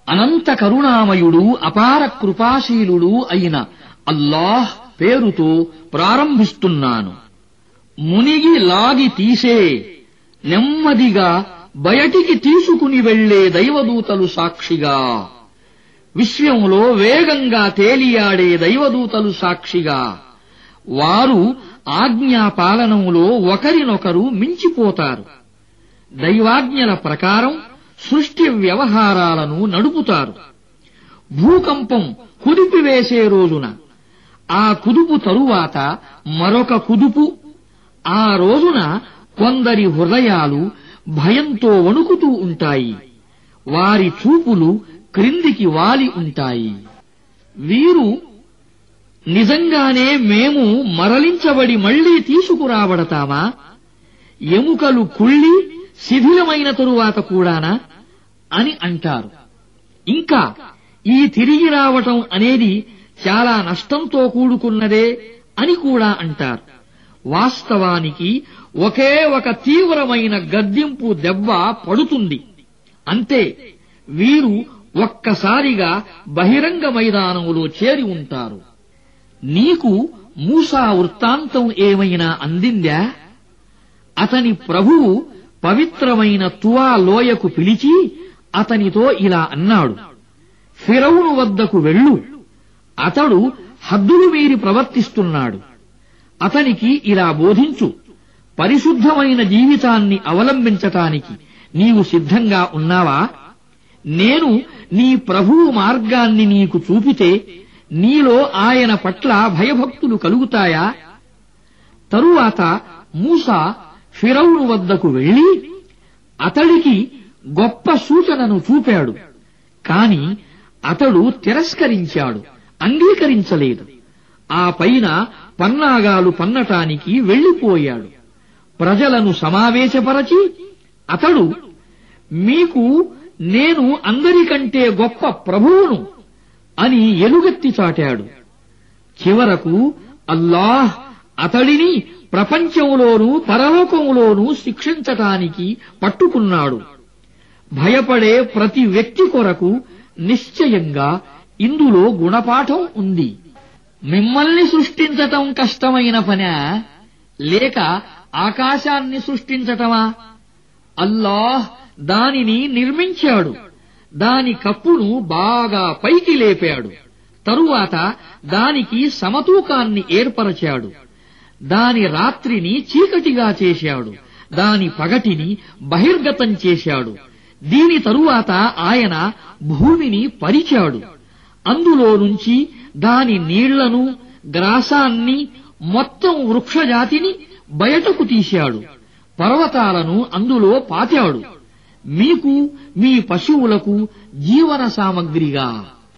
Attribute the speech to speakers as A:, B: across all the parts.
A: అనంత కరుణామయుడు అపార కృపాశీలుడు అయిన అల్లాహ్ పేరుతో ప్రారంభిస్తున్నాను మునిగి లాగి తీసే నెమ్మదిగా బయటికి తీసుకుని వెళ్లే దైవదూతలు సాక్షిగా విశ్వంలో వేగంగా తేలియాడే దైవదూతలు సాక్షిగా వారు ఆజ్ఞాపాలనంలో ఒకరినొకరు మించిపోతారు దైవాజ్ఞల ప్రకారం సృష్టి వ్యవహారాలను నడుపుతారు భూకంపం కుదిపివేసే రోజున ఆ కుదుపు తరువాత మరొక కుదుపు ఆ రోజున కొందరి హృదయాలు భయంతో వణుకుతూ ఉంటాయి వారి చూపులు క్రిందికి వాలి ఉంటాయి వీరు నిజంగానే మేము మరలించబడి మళ్లీ తీసుకురాబడతామా ఎముకలు కుళ్ళి శిథిలమైన తరువాత కూడానా అని అంటారు ఇంకా ఈ తిరిగి రావటం అనేది చాలా నష్టంతో కూడుకున్నదే అని కూడా అంటారు వాస్తవానికి ఒకే ఒక తీవ్రమైన గద్దింపు దెబ్బ పడుతుంది అంతే వీరు ఒక్కసారిగా బహిరంగ మైదానంలో చేరి ఉంటారు నీకు మూసా వృత్తాంతం ఏమైనా అందిందా అతని ప్రభువు పవిత్రమైన తువా లోయకు పిలిచి అతనితో ఇలా అన్నాడు ఫిరౌను వద్దకు వెళ్ళు అతడు హద్దులు మీరి ప్రవర్తిస్తున్నాడు అతనికి ఇలా బోధించు పరిశుద్ధమైన జీవితాన్ని అవలంబించటానికి నీవు సిద్ధంగా ఉన్నావా నేను నీ ప్రభువు మార్గాన్ని నీకు చూపితే నీలో ఆయన పట్ల భయభక్తులు కలుగుతాయా తరువాత మూసా ఫిరౌను వద్దకు వెళ్లి అతడికి గొప్ప సూచనను చూపాడు కాని అతడు తిరస్కరించాడు అంగీకరించలేదు ఆ పైన పన్నాగాలు పన్నటానికి వెళ్లిపోయాడు ప్రజలను సమావేశపరచి అతడు మీకు నేను అందరికంటే గొప్ప ప్రభువును అని ఎలుగెత్తి చాటాడు చివరకు అల్లాహ్ అతడిని ప్రపంచంలోనూ పరలోకంలోనూ శిక్షించటానికి పట్టుకున్నాడు భయపడే ప్రతి వ్యక్తి కొరకు నిశ్చయంగా ఇందులో గుణపాఠం ఉంది మిమ్మల్ని సృష్టించటం కష్టమైన పనా లేక ఆకాశాన్ని సృష్టించటమా అల్లాహ్ దానిని నిర్మించాడు దాని కప్పును బాగా పైకి లేపాడు తరువాత దానికి సమతూకాన్ని ఏర్పరచాడు దాని రాత్రిని చీకటిగా చేశాడు దాని పగటిని బహిర్గతం చేశాడు దీని తరువాత ఆయన భూమిని పరిచాడు అందులో నుంచి దాని నీళ్లను గ్రాసాన్ని మొత్తం వృక్షజాతిని బయటకు తీశాడు పర్వతాలను అందులో పాతాడు మీకు మీ పశువులకు జీవన సామగ్రిగా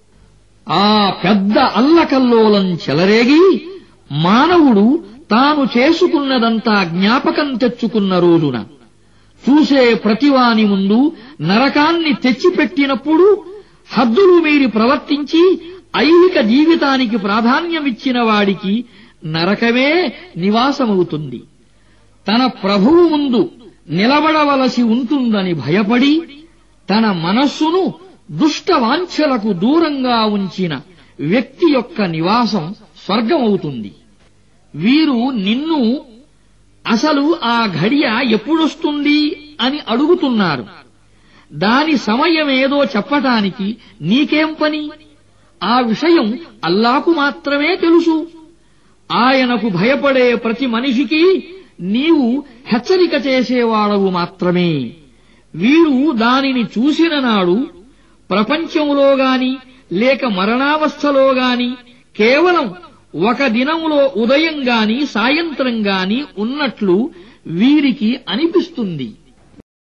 A: ఆ పెద్ద అల్లకల్లోలం చెలరేగి మానవుడు తాను చేసుకున్నదంతా జ్ఞాపకం తెచ్చుకున్న రోజున చూసే ప్రతివాని ముందు నరకాన్ని తెచ్చిపెట్టినప్పుడు హద్దులు మీరి ప్రవర్తించి ఐహిక జీవితానికి ప్రాధాన్యమిచ్చిన వాడికి నరకమే నివాసమవుతుంది తన ప్రభువు ముందు నిలబడవలసి ఉంటుందని భయపడి తన మనస్సును దుష్ట వాంఛలకు దూరంగా ఉంచిన వ్యక్తి యొక్క నివాసం స్వర్గమవుతుంది వీరు నిన్ను అసలు ఆ ఘడియ ఎప్పుడొస్తుంది అని అడుగుతున్నారు దాని సమయమేదో చెప్పటానికి నీకేం పని ఆ విషయం అల్లాకు మాత్రమే తెలుసు ఆయనకు భయపడే ప్రతి మనిషికి నీవు హెచ్చరిక చేసేవాడవు మాత్రమే వీరు దానిని చూసిన నాడు ప్రపంచంలో గాని లేక మరణావస్థలో గాని కేవలం ఒక దినములో ఉదయం గాని సాయంత్రం గాని ఉన్నట్లు వీరికి అనిపిస్తుంది